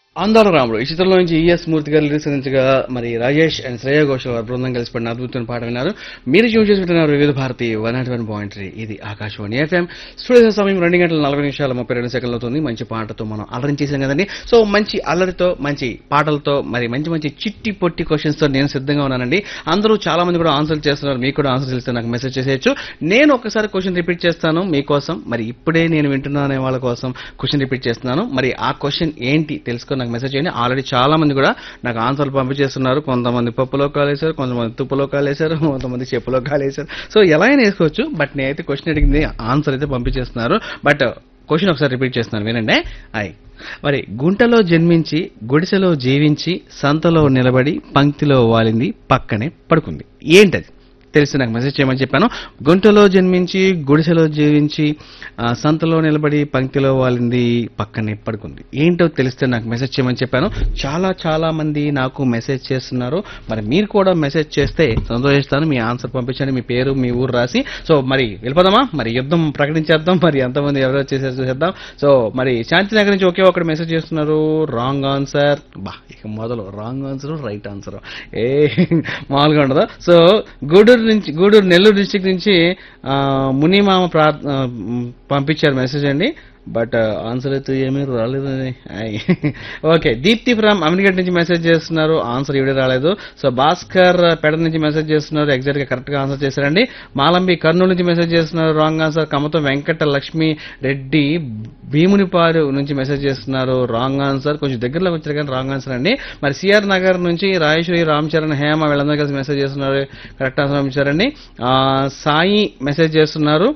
ఆందోళరాముడు ఈ చిత్రంలో నుంచి ఈఎస్ మూర్తి గారు లిరిక్స్ అందించగా మరి రాజేష్ అండ్ శ్రేయ ఘోషల్ వారి బృందం కలిసి పడిన అద్భుతమైన పాట విన్నారు మీరు చూసి చేసుకుంటున్నారు Vividh Bharati one nought one point three ఇది ఆకాశవాణి ఎఫ్ఎం స్టూడియో సమయం రెండు గంటల నలభై నిమిషాల ముప్పై రెండు సెకండ్లు అవుతుంది మంచి పాటతో మనం అలరించేసాం కదండి సో మంచి అల్లరితో మంచి పాటలతో మరి మంచి మంచి చిట్టి పొట్టి క్వశ్చన్స్ తో నేను సిద్ధంగా ఉన్నానండి అందరూ చాలా మంది కూడా ఆన్సర్ చేస్తున్నారు మీకు కూడా ఆన్సర్ తెలిస్తే నాకు మెసేజ్ చేసేయచ్చు నేను ఒకసారి క్వశ్చన్ రిపీట్ చేస్తాను మీకోసం మరి ఇప్పుడే నేను వింటున్నాను అనే వాళ్ళ కోసం క్వశ్చన్ రిపీట్ చేస్తున్నాను మరి ఆ క్వశ్చన్ ఏంటి తెలుసుకొని నాకు మెసేజ్ చేయండి ఆల్రెడీ చాలా మంది కూడా నాకు ఆన్సర్లు పంపించేస్తున్నారు కొంతమంది పప్పులో కాలేశారు కొంతమంది తుప్పులో కాలేశారు కొంతమంది చెప్పులో కాలేశారు సో ఎలా అయినా వేసుకోవచ్చు బట్ నేనైతే క్వశ్చన్ అడిగింది ఆన్సర్ అయితే పంపించేస్తున్నారు బట్ క్వశ్చన్ ఒకసారి రిపీట్ చేస్తున్నాను వినండి అయ్ మరి గుంటలో జన్మించి గుడిసెలో జీవించి సంతలో నిలబడి పంక్తిలో వాలింది పక్కనే పడుకుంది ఏంటది తెలిసి నాకు మెసేజ్ చేయమని చెప్పాను గుంటలో జన్మించి గుడిసెలో జీవించి ఆ, సంతలో నిలబడి పంక్తిలో వాలింది పక్కనే పడుకుంది ఏంటో తెలిస్తే నాకు మెసేజ్ చేయమని చెప్పాను చాలా చాలా మంది నాకు మెసేజ్ చేస్తున్నారు మరి మీరు కూడా మెసేజ్ చేస్తే సంతోషిస్తాను మీ ఆన్సర్ పంపించండి మీ పేరు మీ ఊరు రాసి సో మరి వెళ్ళిపోదామా మరి యుద్ధం ప్రకటించేద్దాం మరి ఎంతమంది ఎవరో చేసేది చూసేద్దాం సో మరి శాంతినగర్ నుంచి ఒకే ఒకటి మెసేజ్ చేస్తున్నారు రాంగ్ ఆన్సర్ బా ఇక మొదలు రాంగ్ ఆన్సర్ రైట్ ఆన్సర్ ఏ మామూలుగా ఉండదు సో గూడూరు నుంచి గూడూరు నెల్లూరు డిస్టిక్ నుంచి ఆ, మునిమామ ప్రా ఆ, మ్, పంపించారు మెసేజ్ అండి బట్ ఆన్సర్ అయితే ఏమీ రాలేదని ఆయ్. ఓకే దీప్తి ఫ్రమ్ అమీర్గఢ్ నుంచి మెసేజ్ చేస్తున్నారు ఆన్సర్ ఇవిడే రాలేదు సో భాస్కర్ పెడ నుంచి మెసేజ్ చేస్తున్నారు ఎగ్జాక్ట్ గా కరెక్ట్ గా ఆన్సర్ చేశారండి మాలంబి కర్నూలు నుంచి మెసేజ్ చేస్తున్నారు రాంగ్ ఆన్సర్ కమతం వెంకట లక్ష్మి రెడ్డి భీమునిపారు నుంచి మెసేజ్ చేస్తున్నారు రాంగ్ ఆన్సర్ కొంచెం దగ్గరలోకి వచ్చారు కానీ రాంగ్ ఆన్సర్ అండి మరి సిఆర్ నగర్ నుంచి రాజేశ్వరి రామ్ చరణ్ హేమ వీళ్ళందరూ కలిసి మెసేజ్ చేస్తున్నారు కరెక్ట్ ఆన్సర్ పంపించారండి ఆ, సాయి మెసేజ్ చేస్తున్నారు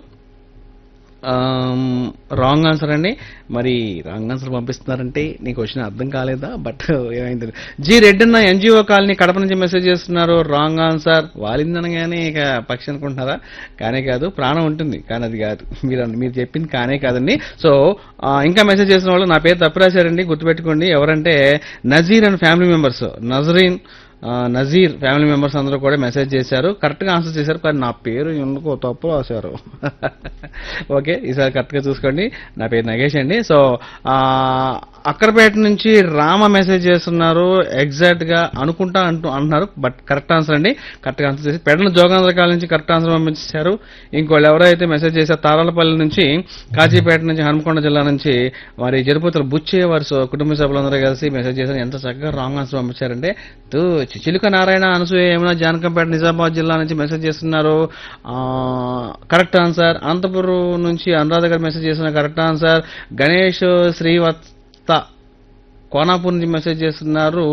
రాంగ్ ఆన్సర్ అండి మరి రాంగ్ ఆన్సర్ పంపిస్తున్నారంటే నీకు వచ్చిన అర్థం కాలేదా బట్ ఏమైంది జి రెడ్డి అన్న ఎన్జిఓ కాలనీ కడప నుంచి మెసేజ్ చేస్తున్నారు రాంగ్ ఆన్సర్ వాలిందనగానే ఇక పక్షి అనుకుంటున్నారా కానే కాదు ప్రాణం ఉంటుంది కానీ అది కాదు మీరు అన్న- మీరు చెప్పింది కానే కాదండి సో ఆ, ఇంకా మెసేజ్ చేసిన వాళ్ళు నా పేరు తప్పు రాశారండి గుర్తుపెట్టుకోండి ఎవరంటే Nazeer and family members Nazreen ఆ, నజీర్ ఫ్యామిలీ మెంబర్స్ అందరూ కూడా మెసేజ్ చేశారు కరెక్ట్ గా ఆన్సర్ చేశారు కానీ నా పేరు ఎందుకో తప్పు రాశారు ఓకే ఈసారి కరెక్ట్ గా చూసుకోండి నా పేరు నగేష్ అండి సో ఆ, అక్కరపేట నుంచి రామ మెసేజ్ చేస్తున్నారు ఎగ్జాక్ట్ గా అనుకుంటా అంటూ అంటున్నారు బట్ కరెక్ట్ ఆన్సర్ అండి కరెక్ట్ గా ఆన్సర్ చేసి పెడల జోగాంధ్రకాల నుంచి కరెక్ట్ ఆన్సర్ పంపించారు ఇంకోళ్ళు ఎవరైతే మెసేజ్ చేశారు తారాలపల్లి నుంచి కాజీపేట నుంచి హనుమకొండ జిల్లా నుంచి మరి జరుపుతుల బుచ్చే వారి సో- కుటుంబ సభ్యులందరూ కలిసి మెసేజ్ చేశారు ఎంత చక్కగా రాంగ్ ఆన్సర్ పంపించారంటే తూ చిలుక నారాయణ అనసూయ ఏమైనా జానకంపేట నిజామాబాద్ జిల్లా నుంచి మెసేజ్ చేస్తున్నారు ఆ, కరెక్ట్ ఆన్సర్ అనంతపురం నుంచి అనురాధ గారు మెసేజ్ చేస్తున్నారు కరెక్ట్ ఆన్సర్ గణేష్ శ్రీవత్త కోనాపూర్ నుంచి మెసేజ్ చేస్తున్నారు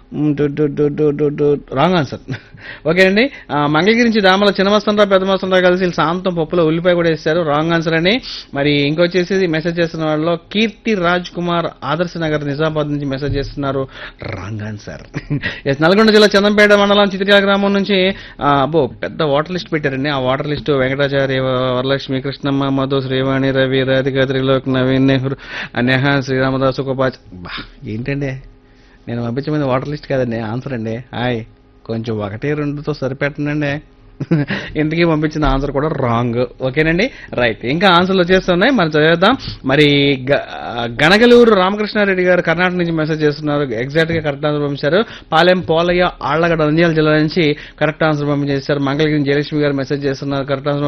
రాంగ్ ఆన్సర్ ఓకేనండి ఆ, మంగళగిరి నుంచి దామల చిన్నమస్తంరావు పెద్ద మస్తంరావు కలిసి వీళ్ళు సాంతం పప్పులో ఉల్లిపాయ కూడా వేస్తారు రాంగ్ ఆన్సర్ అని మరి ఇంకొచ్చేసి మెసేజ్ చేస్తున్న వాళ్ళలో కీర్తి రాజ్ కుమార్ ఆదర్శ నగర్ నిజామాబాద్ నుంచి మెసేజ్ చేస్తున్నారు రాంగ్ ఆన్సర్ ఎస్ నల్గొండ జిల్లా చందంపేట మండలం చిత్రికా గ్రామం నుంచి ఆ, అబ్బో పెద్ద వాటర్ లిస్ట్ పెట్టారండి ఆ వాటర్ లిస్ట్ వెంకటాచార్య వరలక్ష్మి కృష్ణమ్మ మధు శ్రీవాణి రవి రాధిక త్రిలోక్ నవీన్ నెహ్రూ నేహ శ్రీరామదాసు కోపాచ్ బా ఏంటండి నేను పంపించమని వాటర్ లిస్ట్ కాదండి ఆన్సర్ అండి హాయ్ కొంచెం ఒకటి రెండుతో సరిపెట్టనండి ఇంతకీ పంపించిన ఆన్సర్ కూడా రాంగ్ ఓకేనండి రైట్ ఇంకా ఆన్సర్లు వచ్చేస్తున్నాయి మరి చదివేద్దాం మరి గ- గనగలూరు రామకృష్ణారెడ్డి గారు కర్ణాటక నుంచి మెసేజ్ చేస్తున్నారు ఎగ్జాక్ట్ గా కరెక్ట్ ఆన్సర్ పంపించారు పాలెం పోలయ్య ఆళ్లగడ్డ నంద్యాల జిల్లా నుంచి కరెక్ట్ ఆన్సర్ పంపించేశారు మంగళగిరి జయలక్ష్మి గారు మెసేజ్ చేస్తున్నారు కరెక్ట్ ఆన్సర్